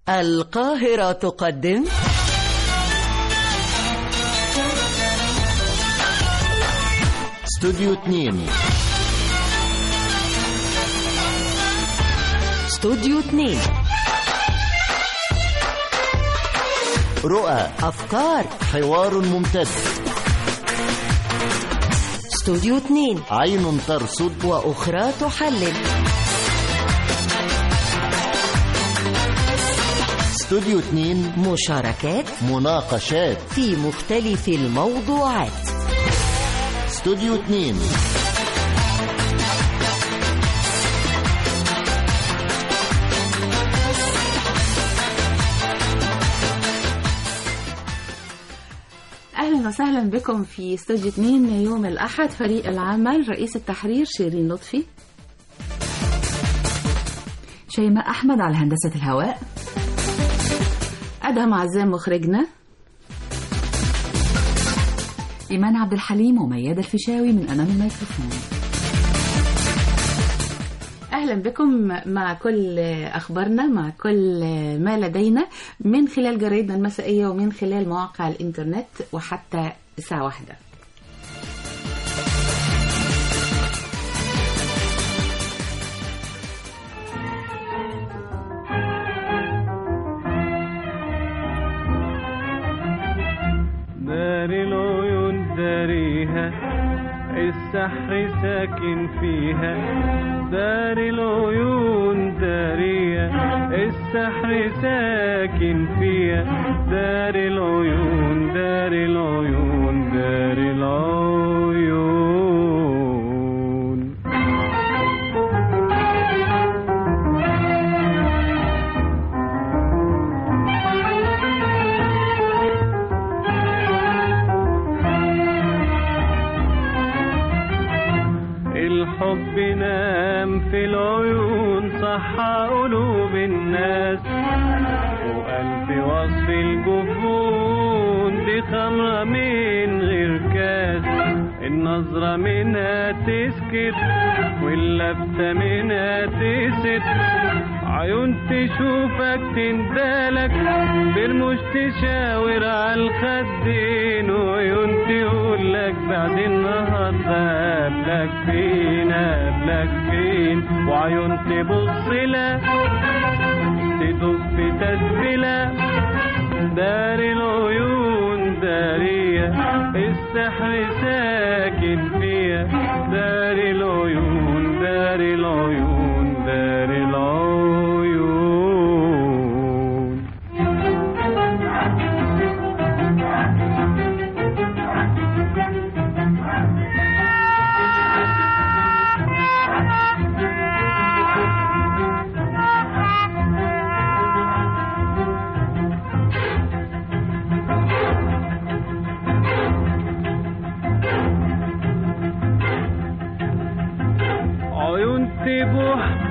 القاهرة تقدم استوديو 2 استوديو 2 رؤى أفكار حوار ممتد استوديو 2 عين ترصد وأخرى تحلل استوديو 2 مشاركات مناقشات في مختلف الموضوعات استوديو 2 اهلا وسهلا بكم في استوديو 2 يوم الاحد فريق العمل رئيس التحرير شيرين لطفي شيماء احمد على هندسه الهواء ادهم عزام مخرجنا ايمان عبد الحليم وميادة الفيشاوي من امام الميكروفون اهلا بكم مع كل اخبارنا مع كل ما لدينا من خلال جرايدنا المسائيه ومن خلال مواقع الانترنت وحتى الساعه واحدة دار العيون داريها السحر ساكن فيها دار العيون دارية السحر ساكن فيها دار العيون دار العيون دار العيون الحب نام في العيون صحى قلوب الناس وألف وصف الجفون دي خمرة من غير كاس النظرة منها تسكت واللفتة منها تست عيون تشوفك تندالك برمش تشاور على الخدين وعيون تقولك بعد النهارده قبلك فين قبلك فين وعيون تبص لك تدق في تسبيلة دار العيون دارية السحر ساكن فيها دار العيون دار العيون دار العيون عيون تبوح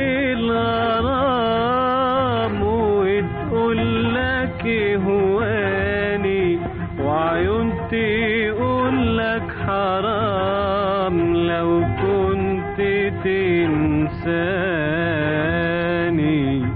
بالغرام وتقول لك هواني وعيون تقول لك حرام لو كنت تنساني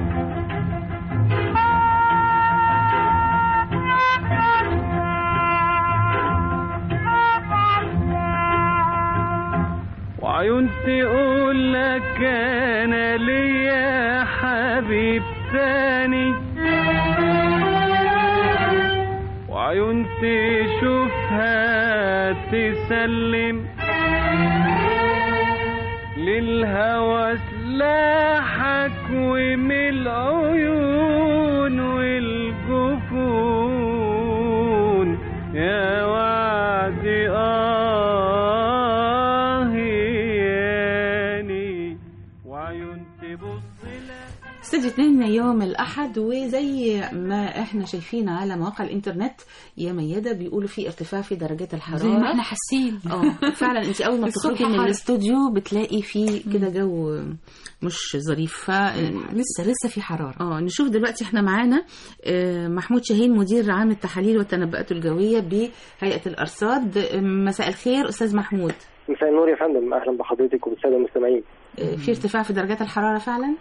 وعيون تقول لك انا ليا حبيب تاني وعيون تشوفها تسلم للهوى سلاحك ومن العيون والجفون يا وعد آه ياني وعيون تبص لك استوديو 2 يوم الاحد وزي ما احنا شايفين على مواقع الانترنت يا ميادة بيقولوا في ارتفاع في درجات الحراره زي ما احنا حاسين اه فعلا انت اول ما الصبح بتخرجي من حر. الاستوديو بتلاقي فيه كده جو مش ظريف ف لسه لسه في حراره اه نشوف دلوقتي احنا معانا آه، محمود شاهين مدير عام التحاليل والتنبؤات الجويه بهيئه الارصاد آه، مساء الخير استاذ محمود مساء النور يا فندم اهلا بحضرتك وبالساده المستمعين آه، في ارتفاع في درجات الحراره فعلا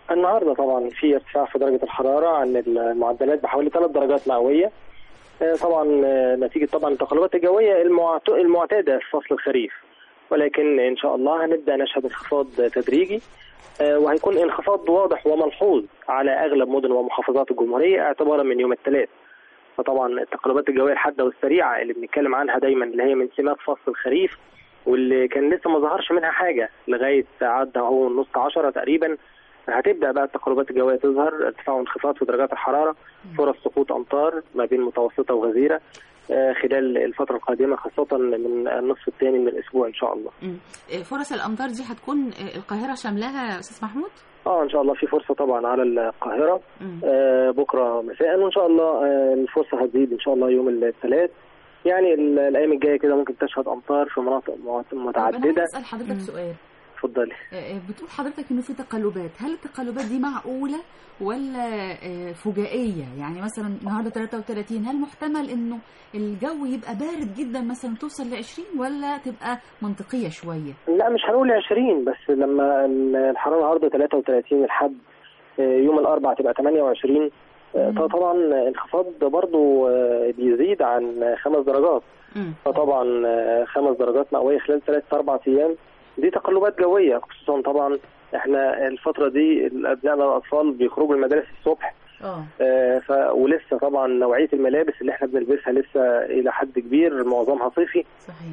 النهارده طبعا في ارتفاع في درجه الحراره عن المعدلات بحوالي 3 درجات مئويه آه، طبعا آه، نتيجه طبعا التقلبات الجويه المعت- المعتاده في فصل الخريف ولكن ان شاء الله هنبدا نشهد انخفاض تدريجي آه، وهيكون انخفاض واضح وملحوظ على اغلب مدن ومحافظات الجمهوريه اعتبارا من يوم الثلاث فطبعا التقلبات الجويه الحاده والسريعه اللي بنتكلم عنها دايما اللي هي من سمات فصل الخريف واللي كان لسه ما ظهرش منها حاجه لغايه عدى اهو نص عشرة تقريبا هتبدا بقى التقلبات الجويه تظهر ارتفاع وانخفاض في درجات الحراره فرص سقوط امطار ما بين متوسطه وغزيره آه، خلال الفتره القادمه خاصه من النصف الثاني من الاسبوع ان شاء الله. مم. آه، فرص الامطار دي هتكون آه، القاهره شاملاها يا استاذ محمود اه ان شاء الله في فرصه طبعا على القاهره مم. آه بكره مساء وان شاء الله آه الفرصه هتزيد ان شاء الله يوم الثلاث يعني ال- الايام الجايه كده ممكن تشهد امطار في مناطق مع- طب انا متعدده عايز اسال حضرتك سؤال اتفضلي آه، آه، بتقول حضرتك انه في تقلبات هل التقلبات دي معقوله ولا آه، فجائيه يعني مثلا النهارده 33 هل محتمل انه الجو يبقى بارد جدا مثلا توصل ل 20 ولا تبقى منطقيه شويه لا مش هنقول 20 بس لما ال- الحراره النهارده 33 لحد آه، يوم الاربعاء تبقى 28 آه، مم. طبعا انخفاض برضو آه، بيزيد عن خمس درجات مم. فطبعا آه، خمس درجات مئويه خلال ثلاث اربع ايام دي تقلبات جويه خصوصا طبعا احنا الفتره دي ابنائنا الاطفال بيخرجوا المدارس الصبح اه آه، ف ولسه طبعا نوعيه الملابس اللي احنا بنلبسها لسه الى حد كبير معظمها صيفي صحيح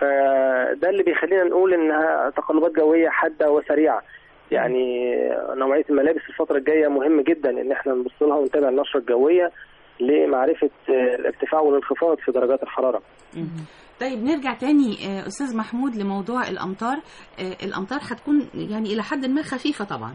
فده اللي بيخلينا نقول انها تقلبات جويه حاده وسريعه يعني نوعيه الملابس الفتره الجايه مهم جدا ان احنا نبص لها ونتابع النشره الجويه لمعرفه آه، الارتفاع والانخفاض في درجات الحراره مم. طيب نرجع تاني آه، استاذ محمود لموضوع الامطار آه، الامطار هتكون يعني الى حد ما خفيفه طبعا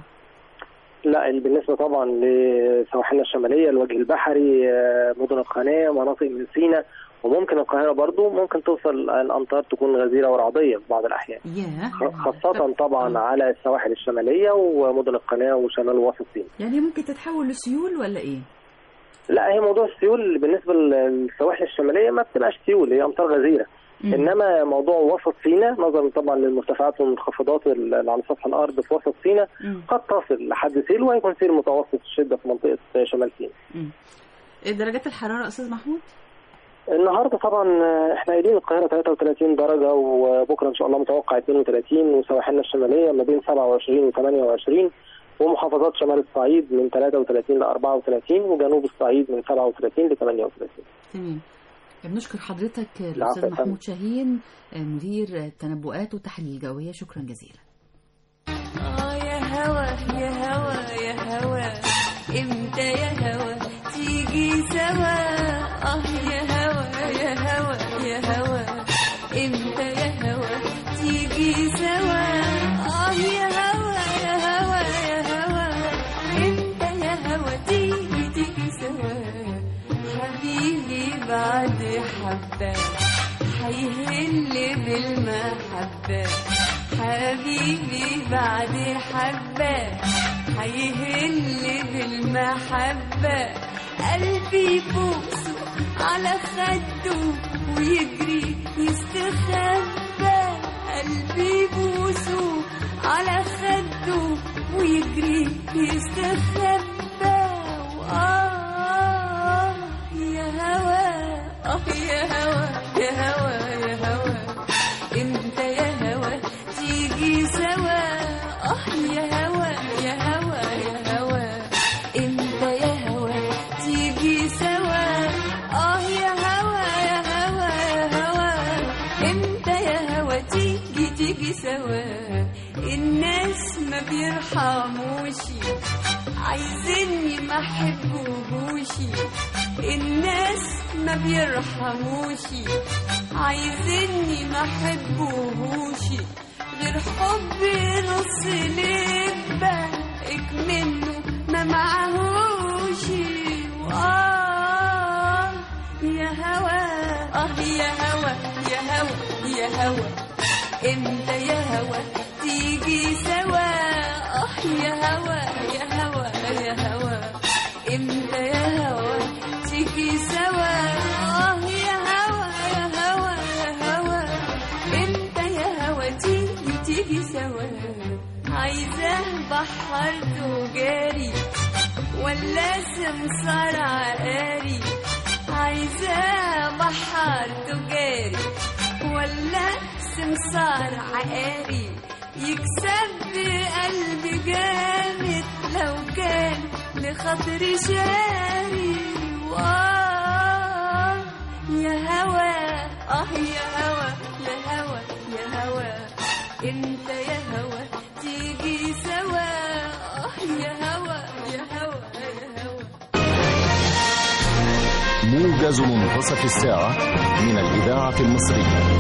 لا بالنسبه طبعا لسواحلنا الشماليه الوجه البحري آه، مدن القناه مناطق من سيناء وممكن القاهره برضو ممكن توصل الامطار تكون غزيره ورعديه في بعض الاحيان ياه خ- خاصه طبعا على السواحل الشماليه ومدن القناه وشمال وسط سيناء يعني ممكن تتحول لسيول ولا ايه لا هي موضوع السيول بالنسبه للسواحل الشماليه ما بتبقاش سيول هي امطار غزيره مم. انما موضوع وسط سيناء نظرا طبعا للمرتفعات والانخفاضات اللي على سطح الارض في وسط سيناء مم. قد تصل لحد سيل وهيكون سيل متوسط الشده في منطقه شمال سيناء مم. درجات الحراره استاذ محمود النهارده طبعا احنا قايلين القاهره 33 درجه وبكره ان شاء الله متوقع 32 وسواحلنا الشماليه ما بين 27 و 28 ومحافظات شمال الصعيد من 33 ل 34 وجنوب الصعيد من 37 ل 38 تمام بنشكر حضرتك العفو الاستاذ يا فندم. محمود شاهين آه، مدير التنبؤات والتحاليل الجويه شكرا جزيلا آه يا هوا يا هوا يا هوا امتى يا هوا تيجي سوا اه يا هوا يا هوا يا هوا امتى يا هوا تيجي سوا اه يا هوا يا هوا يا هوا امتى يا هوا تيجي تيجي سوا حبيبي بعد حبه حيهل بالمحبة حبيبي بعد حبة حيهل بالمحبة قلبي يبوسه على خده ويجري يستخبى قلبي يبوسه على خده ويجري يستخبى وآه يا هوا آه يا هوا يا هوا يا هوا امتى يا هوا تيجي سوا اه يا هوا يا هوا يا هوا امتى يا هوا تيجي سوا اه يا هوا يا هوا يا هوا امتى يا هوا تيجي تيجي سوا الناس ما بيرحموش عايزيني ما احبوهوش الناس ما بيرحموش عايزيني ما احبوهوش غير حبي نص لبة منه ما معهوش وآه يا هوا اه يا هوا يا هوا يا هوا امتى يا هوا تيجي سوا اه يا هوا يا هوا يا هوا امتى يا هوا تيجي سوا اه يا هوا يا هوا يا هوا امتى يا هوا تيجي تيجي سوا عايزاه بحرته جاري ولا سمسار عقاري عايزاه بحرته جاري ولا سمسار عقاري يكسب بقلبي جامد لو كان لخاطري شاري وآه يا هوا اه يا هوا يا هوا يا هوا انت يا هوا تيجي سوا اه يا هوا يا هوا يا هوا موجز منتصف الساعة من الإذاعة المصرية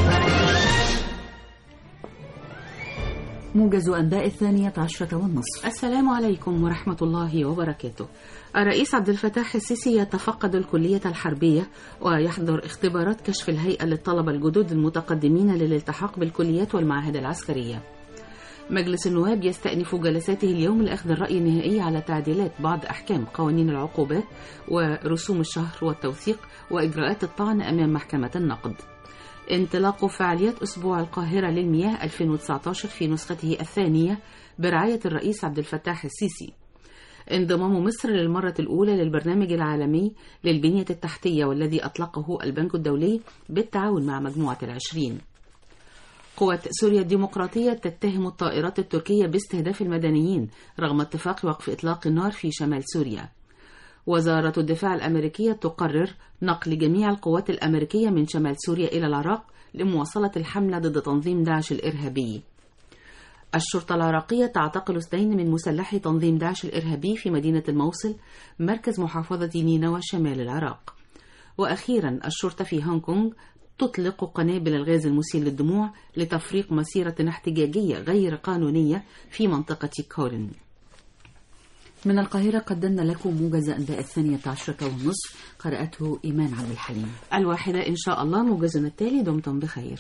موجز أنباء الثانية عشرة والنصف السلام عليكم ورحمة الله وبركاته الرئيس عبد الفتاح السيسي يتفقد الكلية الحربية ويحضر اختبارات كشف الهيئة للطلبة الجدد المتقدمين للالتحاق بالكليات والمعاهد العسكرية مجلس النواب يستأنف جلساته اليوم لأخذ الرأي النهائي على تعديلات بعض أحكام قوانين العقوبات ورسوم الشهر والتوثيق وإجراءات الطعن أمام محكمة النقد انطلاق فعاليات أسبوع القاهرة للمياه 2019 في نسخته الثانية برعاية الرئيس عبد الفتاح السيسي انضمام مصر للمرة الأولى للبرنامج العالمي للبنية التحتية والذي أطلقه البنك الدولي بالتعاون مع مجموعة العشرين قوات سوريا الديمقراطية تتهم الطائرات التركية باستهداف المدنيين رغم اتفاق وقف إطلاق النار في شمال سوريا وزارة الدفاع الأمريكية تقرر نقل جميع القوات الأمريكية من شمال سوريا إلى العراق لمواصلة الحملة ضد تنظيم داعش الإرهابي الشرطة العراقية تعتقل اثنين من مسلحي تنظيم داعش الإرهابي في مدينة الموصل مركز محافظة نينوى شمال العراق وأخيرا الشرطة في هونغ كونغ تطلق قنابل الغاز المسيل للدموع لتفريق مسيرة احتجاجية غير قانونية في منطقة كولن من القاهرة قدمنا لكم موجز أنباء الثانية عشرة والنصف قرأته إيمان عبد الحليم الواحدة إن شاء الله موجزنا التالي دمتم بخير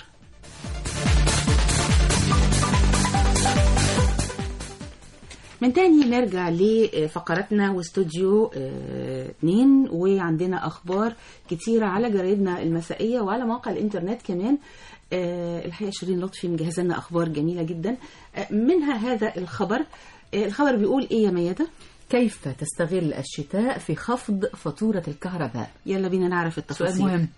من تاني نرجع لفقراتنا واستوديو آه، اتنين وعندنا أخبار كتيرة على جرايدنا المسائية وعلى مواقع الإنترنت كمان آه، الحقيقة شيرين لطفي مجهزة لنا أخبار جميلة جدا آه، منها هذا الخبر آه، الخبر بيقول إيه يا ميادة؟ كيف تستغل الشتاء في خفض فاتورة الكهرباء يلا بينا نعرف التفاصيل سؤال مهم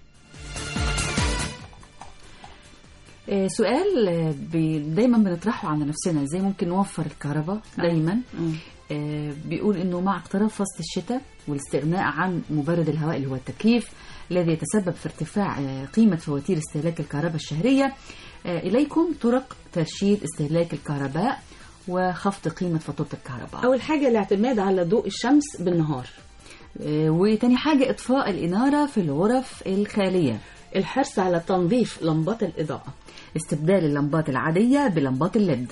آه، سؤال آه، بي- دايما بنطرحه على نفسنا ازاي ممكن نوفر الكهرباء دايما مم. آه، بيقول انه مع اقتراب فصل الشتاء والاستغناء عن مبرد الهواء اللي هو التكييف الذي يتسبب في ارتفاع آه، قيمة فواتير استهلاك الكهرباء الشهرية آه، إليكم طرق ترشيد استهلاك الكهرباء وخفض قيمة فاتورة الكهرباء أول حاجة الاعتماد على ضوء الشمس بالنهار آه، وتاني حاجة إطفاء الإنارة في الغرف الخالية الحرص على تنظيف لمبات الإضاءة استبدال اللمبات العادية بلمبات الليد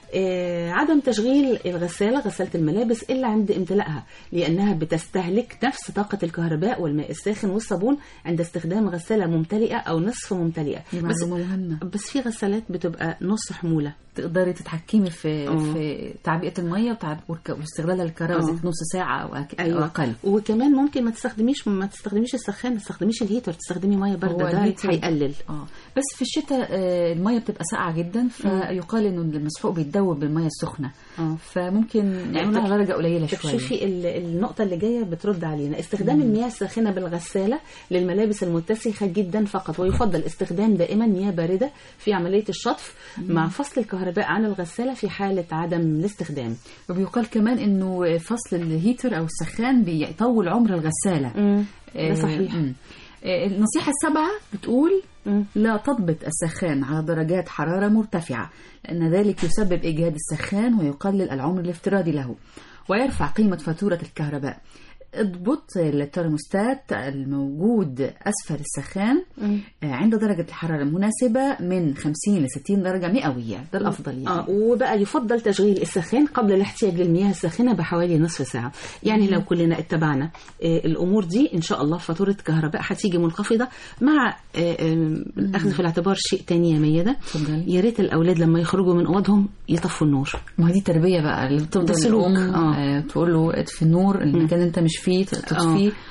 آه، عدم تشغيل الغسالة غسالة الملابس إلا عند امتلائها لأنها بتستهلك نفس طاقة الكهرباء والماء الساخن والصابون عند استخدام غسالة ممتلئة أو نصف ممتلئة دي بس معلومة مهمة بس في غسالات بتبقى نص حمولة تقدري تتحكمي في آه. في تعبئة المية وتعب- والك- واستغلالها للكهرباء آه. زي نص ساعة أو أك- أو أيوة. أقل وكمان ممكن ما تستخدميش ما تستخدميش السخان ما تستخدميش الهيتر تستخدمي مية هو باردة ده الهيتر- هيقلل اه بس في الشتاء آه، المية بتبقى ساقعة جدا فيقال إنه المسحوق بيتدوب بالمية السخنة اه فممكن نعملها على درجة قليلة طب شوية شوفي ال- النقطة اللي جاية بترد علينا استخدام المياه الساخنة بالغسالة للملابس المتسخة جدا فقط ويفضل استخدام دائما مياه باردة في عملية الشطف مع فصل الكهرباء عن الغسالة في حالة عدم الاستخدام وبيقال كمان إنه فصل الهيتر أو السخان بيطول عمر الغسالة ده آه، صحيح مم. آه، النصيحة السابعة بتقول مم. لا تضبط السخان على درجات حرارة مرتفعة لأن ذلك يسبب إجهاد السخان ويقلل العمر الافتراضي له ويرفع قيمة فاتورة الكهرباء اضبط الترموستات الموجود أسفل السخان مم. آه، عند درجة الحرارة المناسبة من 50 ل 60 درجة مئوية ده الأفضل يعني اه وبقى يفضل تشغيل السخان قبل الاحتياج للمياه الساخنه بحوالي نصف ساعه يعني لو كلنا اتبعنا آه الامور دي ان شاء الله فاتوره كهرباء هتيجي منخفضه مع آه آه الاخذ في الاعتبار شيء تاني يا ميادة اتفضلي. يا ريت الاولاد لما يخرجوا من اوضهم يطفوا النور ما هي دي تربية بقى اللي ده بتفضل سلوك. الأم آه. آه. تقول له اطفي النور المكان اللي انت مش فيه تطفيه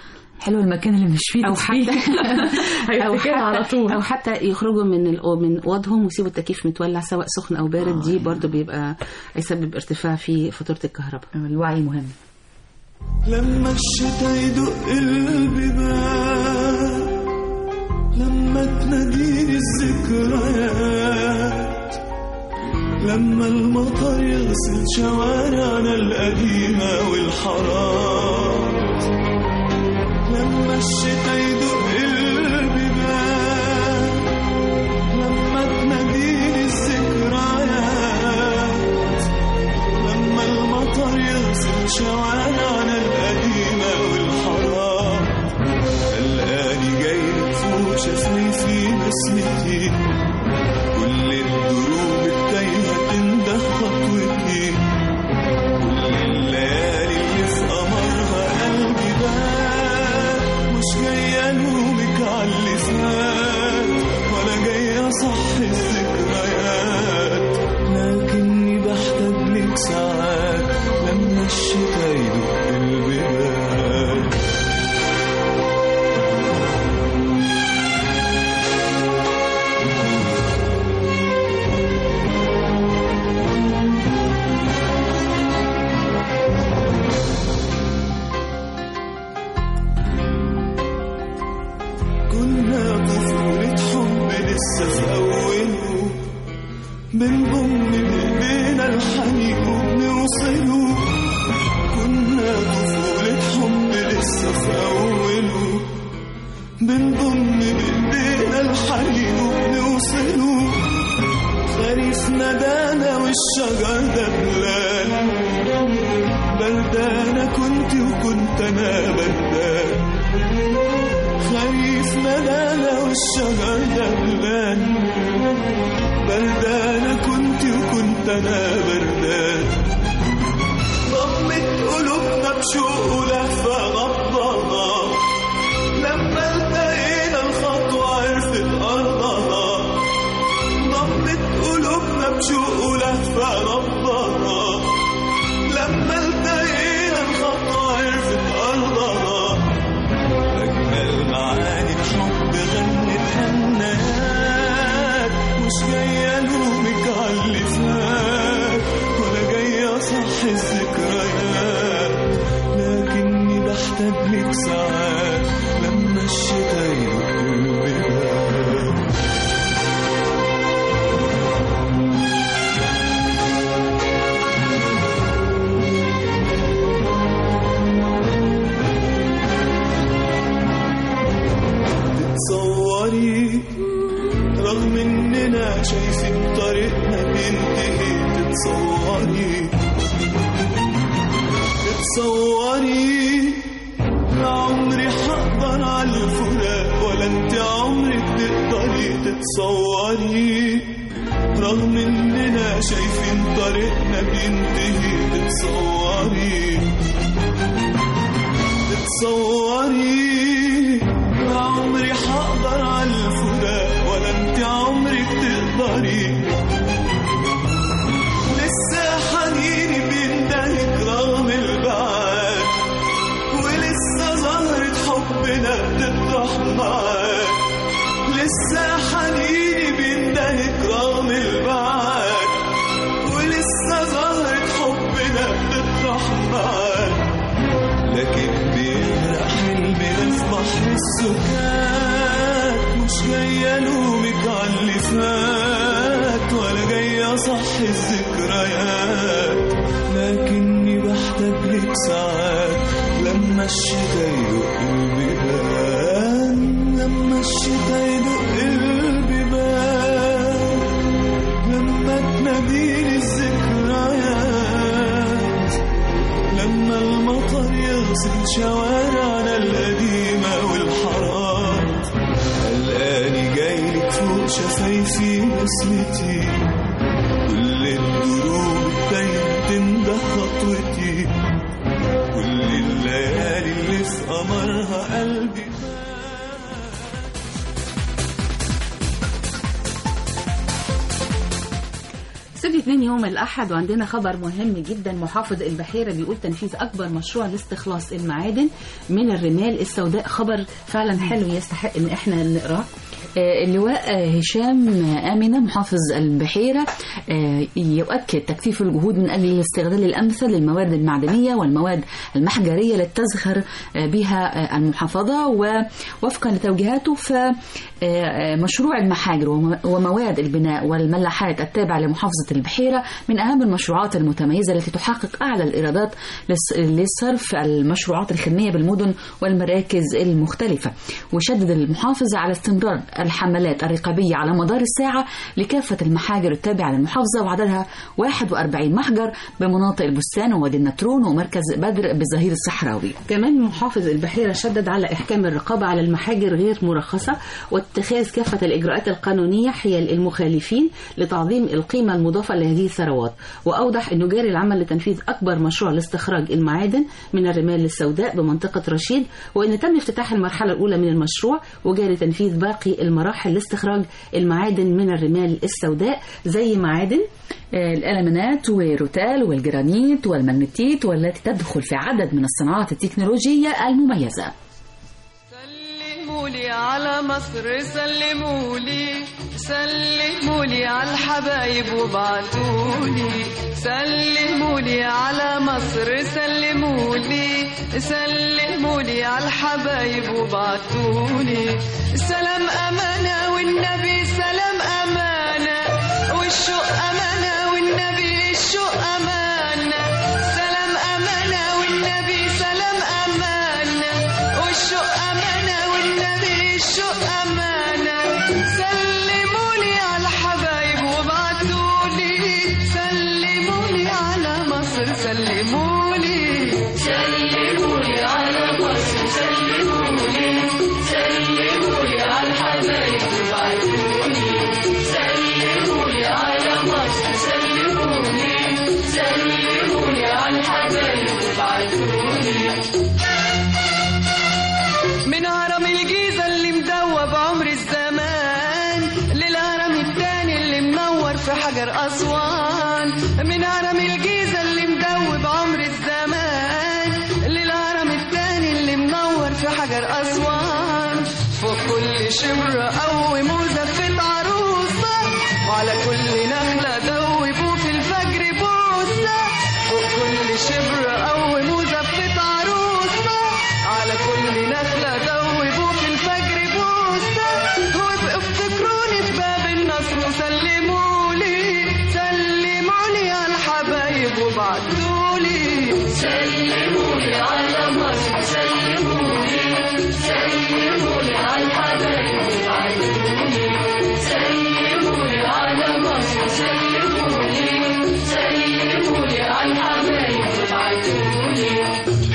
حلو المكان اللي مش فيه او تسخين. حتى او هيفتكرها على طول او حتى يخرجوا من ال- من اوضهم ويسيبوا التكييف متولع سواء سخن او بارد دي برضو بيبقى هيسبب ارتفاع في فاتوره الكهرباء الوعي مهم لما الشتا يدق البيبان لما تناديني الذكريات لما المطر يغسل شوارعنا القديمة والحارات لما الشتا يدق البيبان لما تناديني الذكريات لما المطر يغسل شوارعنا القديمة والحرام الآني جاي فوق شفايفي بسمتي كل الدروب التايهة تنده خطوتي كل الليالي اللي في قمرها قلبي بات مش جاي ألومك على اللي فات ولا جاي أصحي الذكريات لكني بحتاج لك ساعات لما الشتا يدق البيبان كنا طفولة حب لسه في أوله بنضم بإيدينا الحنين وبنوصله كنا طفولة حب لسه في أوله بنضم بإيدينا الحنين وبنوصله خريف ندانا والشجر دبلان بردانة كنت وكنت أنا بردان خريف ندانا والشجر دبلان بردانة كنت وكنت أنا بردان ضمت قلوبنا بشوق ولهفة غضبها لما التقينا الخطوة عرفت أرضها ضمت قلوبنا بشوق ولهفة غضبها لما التقينا الخطوة عرفت أرضها أجمل معاني الحب غنت حنات مش جاي ألومك على اللي فات ولا جاي أصحي الذكريات لكني بحتاج لك ساعات لما الشتا يدق البيبان تتصوري رغم اننا شايفين طريقنا بينتهي تتصوري تتصوري لا عمري حقدر على الفراق ولا انت عمرك تقدري تتصوري رغم اننا شايفين طريقنا بينتهي تتصوري تتصوري لا عمري حقدر على الفراق ولا انت عمرك تقدري لسه حنيني بيندهك رغم البعاد ولسه زهرة حبنا بتطرح معاك لسه حنيني بيندهك رغم البعاد ولسه زهرة حبنا بتطرح معاك لكن بيغرق حلمنا في بحر السكات مش جاي الومك على اللي فات ولا جاي اصحي الذكريات لكني بحتاج لك ساعات لما الشتا يدق البيبان لما الشتا يدق البيبان لما تناديني الذكريات لما المطر يغسل شوارعنا القديمة والحارات الآن جايلك فوق شفايفي بسمتي كل الدروب التايهة تنده خطوتي كل الليالي اللي في قمرها قلبي استوديو 2 يوم الأحد وعندنا خبر مهم جدا محافظ البحيرة بيقول تنفيذ أكبر مشروع لاستخلاص المعادن من الرمال السوداء خبر فعلا حلو يستحق إن إحنا نقراه آه، اللواء آه، هشام آه، آمنة محافظ البحيرة آه، يؤكد تكثيف الجهود من أجل الاستغلال الأمثل للمواد المعدنية والمواد المحجرية للتزخر آه، بها آه، المحافظة ووفقا لتوجيهاته فمشروع المحاجر وم- ومواد البناء والملاحات التابعة لمحافظة البحيرة من أهم المشروعات المتميزة التي تحقق أعلى الإيرادات للص- لصرف المشروعات الخدمية بالمدن والمراكز المختلفة وشدد المحافظ على استمرار الحملات الرقابية على مدار الساعة لكافة المحاجر التابعة للمحافظة وعددها 41 محجر بمناطق البستان ووادي النطرون ومركز بدر بالظهير الصحراوي كمان محافظ البحيرة شدد على إحكام الرقابة على المحاجر غير مرخصة واتخاذ كافة الإجراءات القانونية حيال المخالفين لتعظيم القيمة المضافة لهذه الثروات وأوضح أنه جاري العمل لتنفيذ أكبر مشروع لاستخراج المعادن من الرمال السوداء بمنطقة رشيد وأن تم افتتاح المرحلة الأولى من المشروع وجاري تنفيذ باقي المراحل لاستخراج المعادن من الرمال السوداء زي معادن آه، الألمنات والروتال والجرانيت والمغنيتيت والتي تدخل في عدد من الصناعات التكنولوجية المميزة سلموا لي على مصر سلموا لي سلموا لي على الحبايب وبعتوا لي سلموا لي على مصر سلموا لي سلموا لي على الحبايب وبعتوا لي سلام أمانة والنبي سلام أمانة والشوق أمانة والنبي الشوق أمانة سلام أمانة والنبي سلام أمانة والشوق أمانة والنبي الشوق أمانة سلموا لي على الحبايب وابعتوا لي سلموا لي على مصر سلموا لي سلموا لي على مصر سلموا لي سلموا لي على الحبايب وابعتوا لي سلموا لي على مصر سلموا لي سلموا لي على الحبايب وابعتوا لي من هرم الجيزة اللي مدوب عمر الزمان للهرم التاني اللي منور في حجر أسوان من هرم الجيزة اللي مدوب عمر الزمان للهرم التاني اللي منور في حجر أسوان فوق كل شمرة قوي مزفت عروسة وعلى كل نخلة دوبوا في الفجر بوسة فوق كل شبر قوي مزفت عروسة على كل نخلة دوبوا في الفجر بوسة وابقوا افتكروني في باب النصر وسلموا لي سلموا لي على الحبايب وبعتوا لي سلموا لي على مصر سلموا لي سلموا لي على الحبايب وبعتوا لي سلموا لي على مصر سلموا لي سلموا لي على الحبايب وبعتوا لي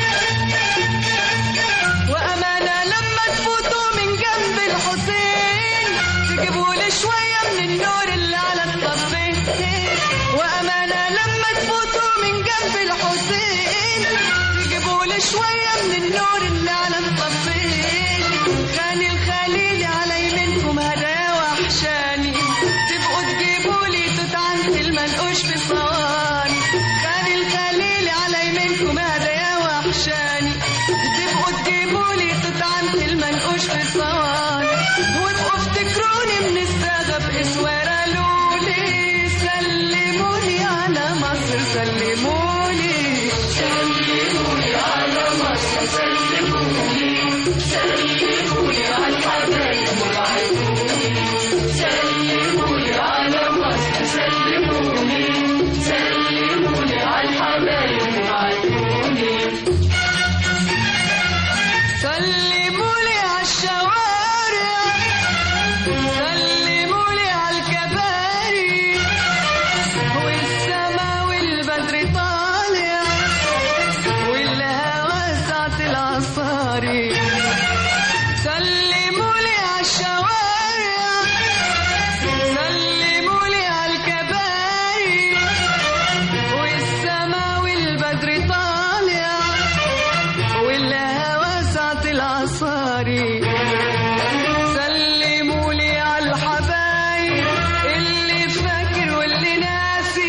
وأمانة لما تفوتوا من جنب الحسين تجيبوا لي شوية من النور اللي على الطفين وأمانة لما تفوتوا من جنب الحسين تجيبوا لي شوية من النور اللي على الطفين خاني الخليل على يمينكم هدايا وحشاني تبقوا تجيبوا لي توت عند المنقوش في صواني خاني الخليل على يمينكم هدايا وحشاني تبقوا تجيبوا لي توت عند المنقوش في صواني وابقوا افتكروني من الساغة بإسوارة لولي سلموا لي على مصر سلموا لي سلموا لي على مصر سلموا لي سلموا لي على الحبايب وبعتوا لي سلموا لي على مصر سلموا لي سلموا لي على الحبايب وبعتوا لي سلموا لي على الشوارع سلموا لي على الكباري والسما والبدر طالع والهوى ساعة العصاري سلموا لي على الشوارع سلموا لي على الكباري والسما والبدر طالع والهوى ساعة العصاري سلموا لي على الحبايب اللي فاكر واللي ناسي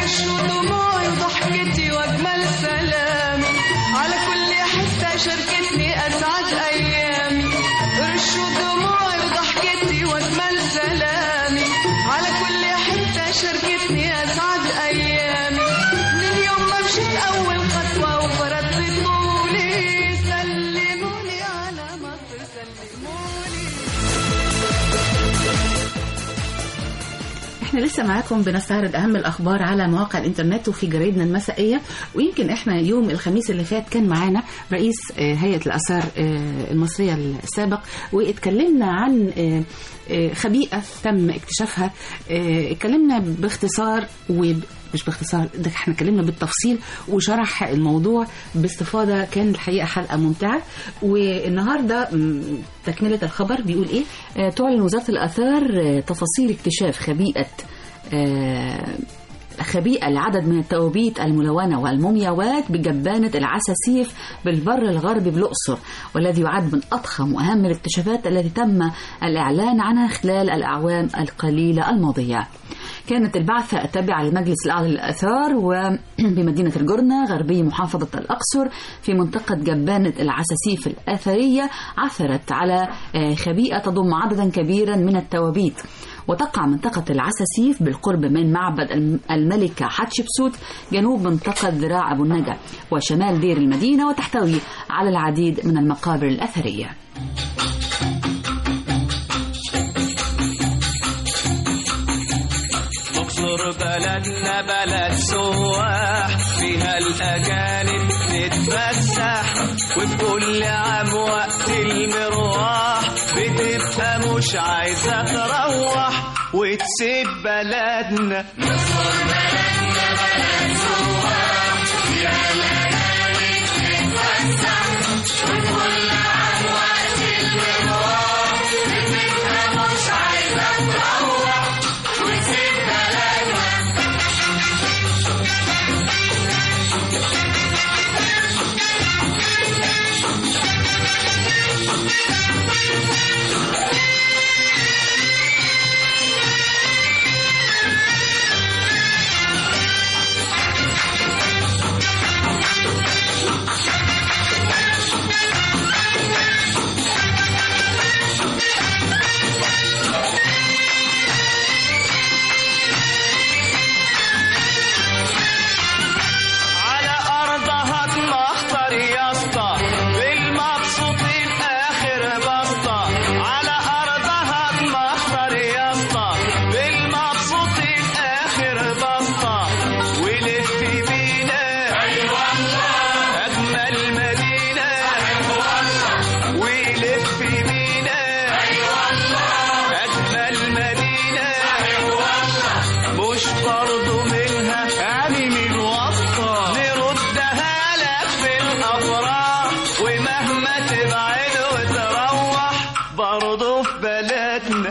رش دموعي وضحكتي واجمل سلامي على كل حته شاركتني اسعد ايامي رش دموعي وضحكتي واجمل سلامي على كل حته شاركتني اسعد ايامي من يوم ما مشيت اول خطوه وفرضت طولي سلموني على مصر سلموني احنا لسه معاكم بنستعرض اهم الاخبار على مواقع الانترنت وفي جرايدنا المسائيه ويمكن احنا يوم الخميس اللي فات كان معانا رئيس آه، هيئه الاثار آه، المصريه السابق واتكلمنا عن آه، آه، خبيئه تم اكتشافها آه، اتكلمنا باختصار وب مش باختصار ده احنا اتكلمنا بالتفصيل وشرح الموضوع باستفاضه كان الحقيقه حلقه ممتعه والنهارده م، تكمله الخبر بيقول ايه آه، تعلن وزارة الآثار آه، تفاصيل اكتشاف خبيئة آه، خبيئة لعدد من التوابيت الملونة والمومياوات بجبانة العساسيف بالبر الغربي بالأقصر والذي يعد من أضخم وأهم الاكتشافات التي تم الإعلان عنها خلال الأعوام القليلة الماضية كانت البعثة التابعة للمجلس الأعلى للآثار وبمدينة الجرنة غربي محافظة الأقصر في منطقة جبانة العساسيف الأثرية عثرت على آه، خبيئة تضم عددا كبيرا من التوابيت وتقع منطقة العساسيف بالقرب من معبد الم- الملكة حتشبسوت جنوب منطقة ذراع أبو النجا وشمال دير المدينة وتحتوي على العديد من المقابر الأثرية اقصر بلدنا بلد سواح فيها الأجانب تتفسح وبكل عام وقت المروح بتبقى مش عايزة تروح وتسيب بلدنا على أرضها تمخطر يا اسطى بالمبسوطين آخر بسطة على أرضها تمخطر يا اسطى بالمبسوطين آخر بسطة ولف بينا أي والله أجمل مدينة أي والله ولف بينا أي والله أجمل مدينة أي والله مش برضو منها يعني من وسطة نردها لك في الأفراح ومهما تبعد وتروح برضو في بلدنا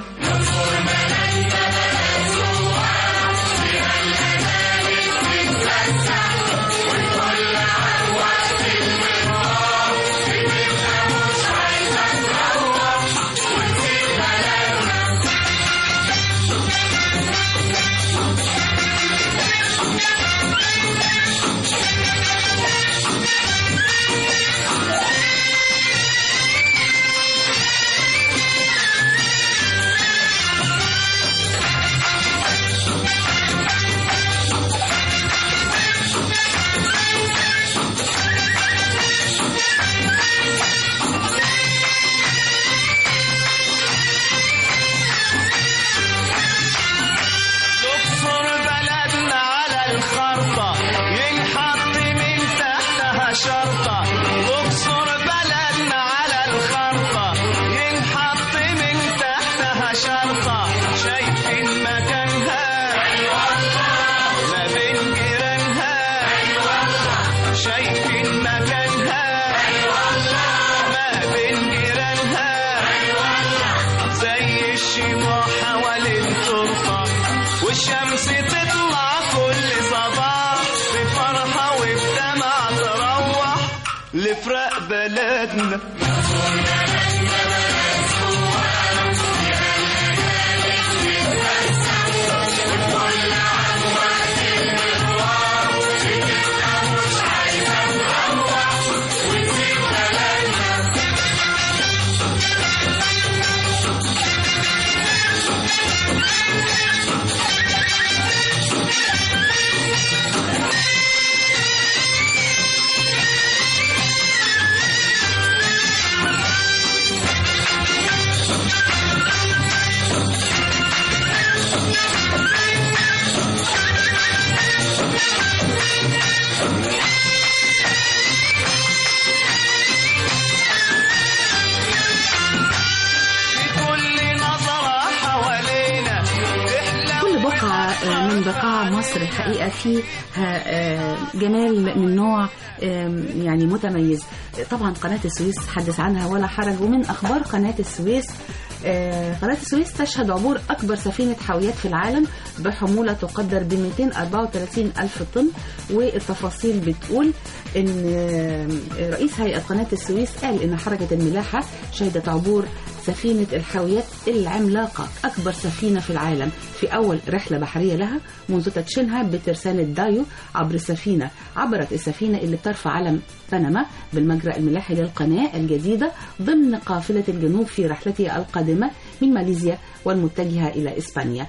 تكسر بلدنا على الخرطة ينحط من تحتها شرطة تكسر بلدنا على الخرطة ينحط من تحتها شرطة شايفين مكانها ما بين جيرانها شايفين مكانها ما بين جيرانها زي الشموع حوالين ترفع والشمس تطلع كل صباح بفرحة وبدمع تروح لفرق بلدنا مصر الحقيقة فيها آه، جمال من نوع آم، يعني متميز طبعا قناة السويس حدث عنها ولا حرج ومن أخبار قناة السويس آه، قناة السويس تشهد عبور أكبر سفينة حاويات في العالم بحمولة تقدر ب 234 ألف طن والتفاصيل بتقول إن آه، رئيس هيئة قناة السويس قال إن حركة الملاحة شهدت عبور سفينة الحاويات العملاقة أكبر سفينة في العالم في أول رحلة بحرية لها منذ تدشينها بترسانة دايو عبر السفينة عبرت السفينة اللي بترفع علم بنما بالمجرى الملاحي للقناة الجديدة ضمن قافلة الجنوب في رحلتها القادمة من ماليزيا والمتجهة إلى إسبانيا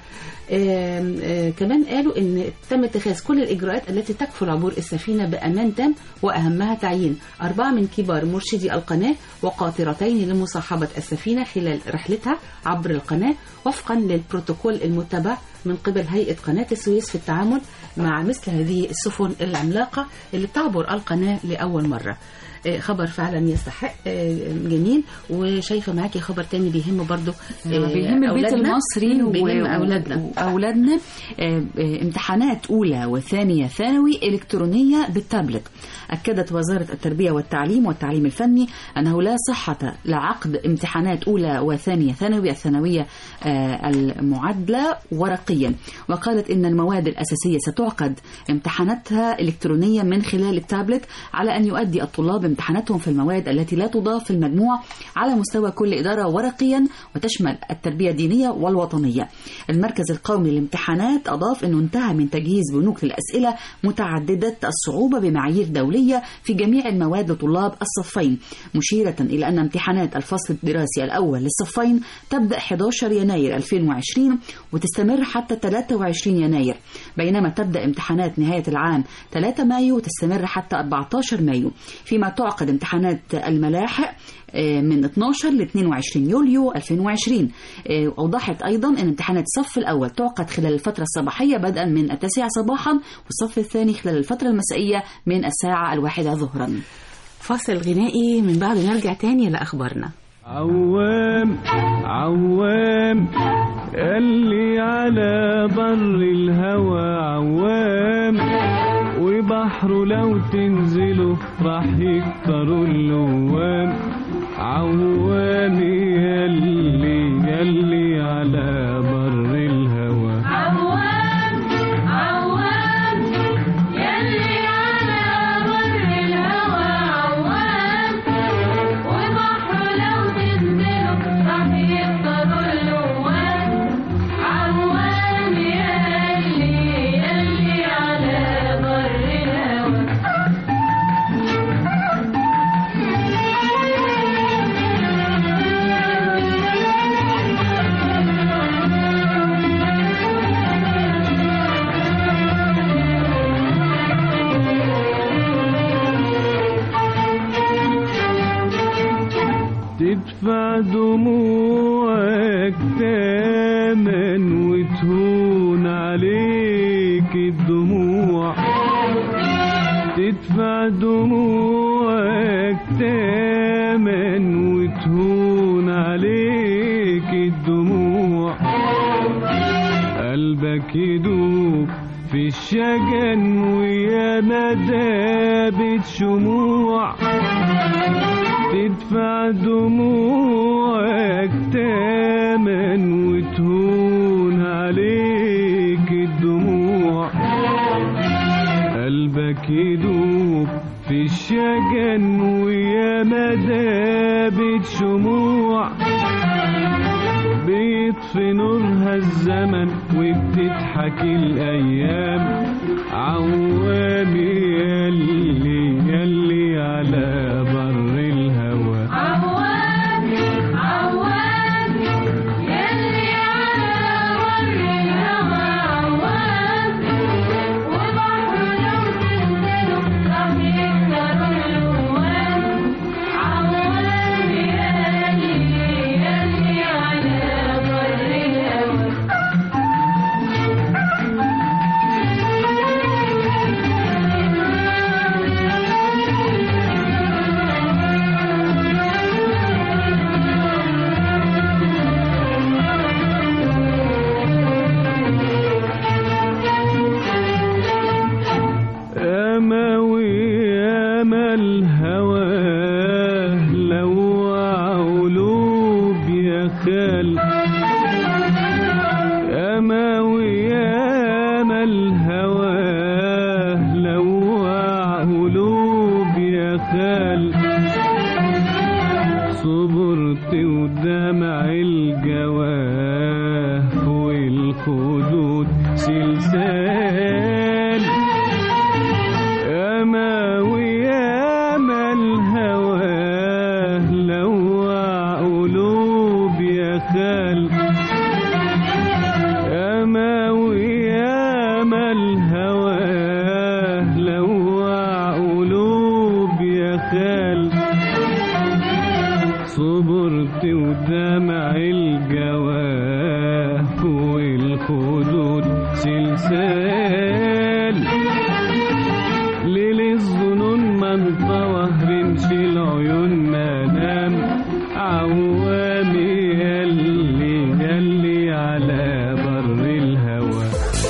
آم، آه، كمان قالوا ان تم اتخاذ كل الاجراءات التي تكفل عبور السفينه بامان تام واهمها تعيين اربعه من كبار مرشدي القناه وقاطرتين لمصاحبه السفينه خلال رحلتها عبر القناه وفقا للبروتوكول المتبع من قبل هيئه قناه السويس في التعامل مع مثل هذه السفن العملاقه اللي بتعبر القناه لاول مره آه، خبر فعلا يستحق آه، جميل وشايفه معاكي خبر تاني بيهم برضو آه، بيهم البيت أولادنا. المصري و- بيهم اولادنا واولادنا آه، آه، امتحانات اولى وثانيه ثانوي الكترونيه بالتابلت اكدت وزاره التربيه والتعليم والتعليم الفني انه لا صحه لعقد امتحانات اولى وثانيه ثانوي الثانويه آه، المعادله ورقيا وقالت ان المواد الاساسيه ستعقد امتحاناتها الكترونيا من خلال التابلت على ان يؤدي الطلاب امتحاناتهم في المواد التي لا تضاف في المجموع على مستوى كل اداره ورقيا وتشمل التربيه الدينيه والوطنيه. المركز القومي للامتحانات اضاف انه انتهى من تجهيز بنوك للاسئله متعدده الصعوبه بمعايير دوليه في جميع المواد لطلاب الصفين، مشيره الى ان امتحانات الفصل الدراسي الاول للصفين تبدا 11 يناير 2020 وتستمر حتى 23 يناير، بينما تبدا امتحانات نهايه العام 3 مايو وتستمر حتى 14 مايو، فيما تعقد امتحانات الملاحق آه، من 12 ل 22 يوليو 2020 آه، أوضحت أيضا أن امتحانات الصف الأول تعقد خلال الفترة الصباحية بدءا من التاسعة صباحا والصف الثاني خلال الفترة المسائية من الساعة الواحدة ظهرا فاصل غنائي من بعد نرجع تاني لأخبارنا عوام عوام اللي على بر الهوى عوام وبحره لو تنزلوا راح يكتروا اللوام عوام يلي يلي على بر الهوى عوام عوام يلي على بر الهوى عوام وبحر لو تنزلوا راح يفضلوا اللوام عوام يلي يلي على بر الهوى تدفع دموعك تامن وتهون عليك الدموع تدفع دموعك تامن وتهون عليك الدموع قلبك يدوب في الشجن ويا مدابة شموع تدفع دموعك تامن وتهون عليك الدموع قلبك يدوب في الشجن ويا مدابة شموع بيطفي نورها الزمن وبتضحك الأيام عوام يلي يلي على بر الهوى عوام عوام يلي على بر الهوى عوام وبحر لو تنزلوا راح يكتروا اللوام عوام يلي يلي على بر الهوى ياما الهوى لوع قلوب يا خال أما وياما الهوى لوع قلوب يا خال صبرت ودمع الجواه والخدود سلسال أما وياما الهوى لوع قلوب يا خال أما وياما الهوى لوع قلوب يا خال صبرت ودمع الجواه والخدود سلسال ليل الظنون ما انطوى رمش العيون ما نام عوامي يلي يلي على بر الهوى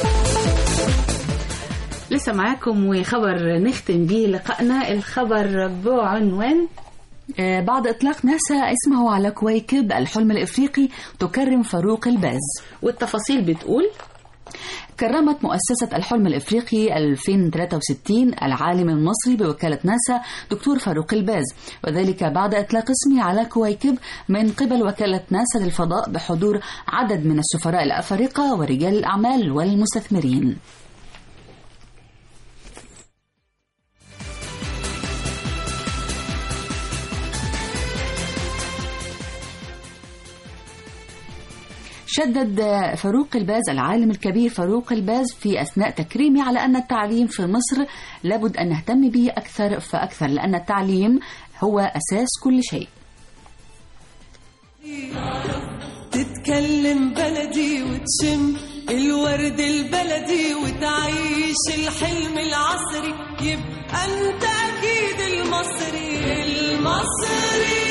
لسه معاكم وخبر نختم بيه لقائنا الخبر بعنوان آه، بعد إطلاق ناسا اسمه على كويكب الحلم الإفريقي تكرم فاروق الباز والتفاصيل بتقول كرمت مؤسسة الحلم الإفريقي 2063 العالم المصري بوكالة ناسا دكتور فاروق الباز وذلك بعد إطلاق اسمه على كويكب من قبل وكالة ناسا للفضاء بحضور عدد من السفراء الأفارقة ورجال الأعمال والمستثمرين شدد فاروق الباز العالم الكبير فاروق الباز في أثناء تكريمه على أن التعليم في مصر لابد أن نهتم به أكثر فأكثر لأن التعليم هو أساس كل شيء تتكلم بلدي وتشم الورد البلدي وتعيش الحلم العصري يبقى انت اكيد المصري المصري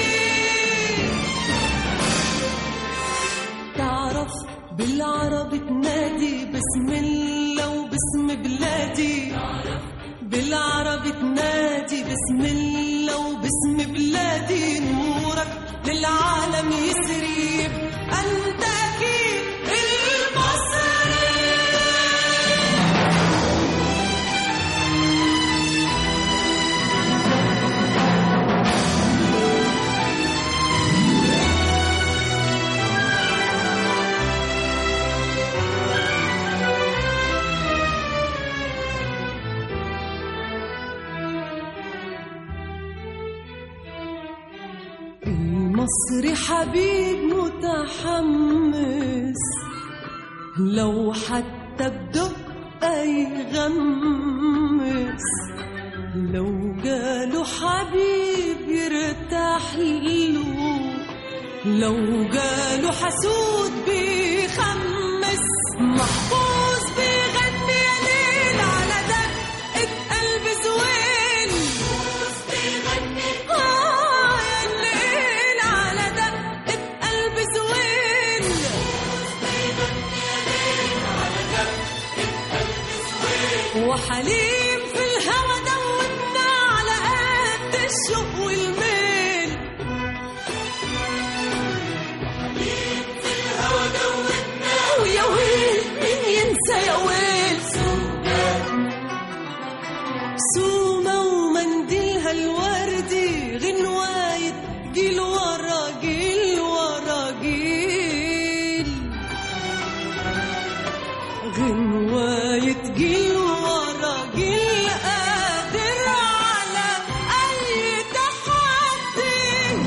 تعرف بالعربي تنادي بسم الله وباسم بلادي بالعربي تنادي بسم الله وباسم بلادي نورك للعالم يسري يبقى انت اكيد المصري المصري حبيب متحمس لو حتى بدقة يغمس لو جاله حبيب يرتاح له لو جاله حسود بيخمس محفوظ بيغني يا ليل على دقة قلب زويل آه يا الليل على دقة قلب زويل وحليم في الهوى دوبنا على قد الشوق والميل ويا ويل مين ينسى يا ويل سومة ومنديلها الوردي غنواية جيل ورا جيل ورا جيل غنواية جيل ورا جيل قادر على أي تحدي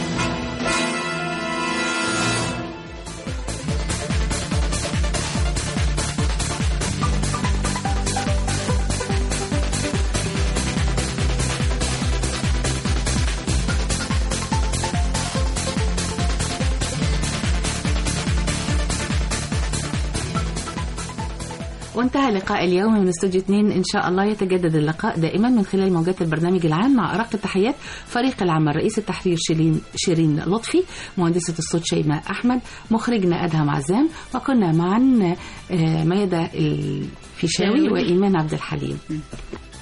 وانتهى لقاء اليوم من استوديو 2 ان شاء الله يتجدد اللقاء دائما من خلال موجات البرنامج العام مع ارق التحيات فريق العمل رئيس التحرير شيرين شيرين لطفي مهندسه الصوت شيماء احمد مخرجنا ادهم عزام وكنا معا آه، ميادة الفيشاوي وايمان عبد الحليم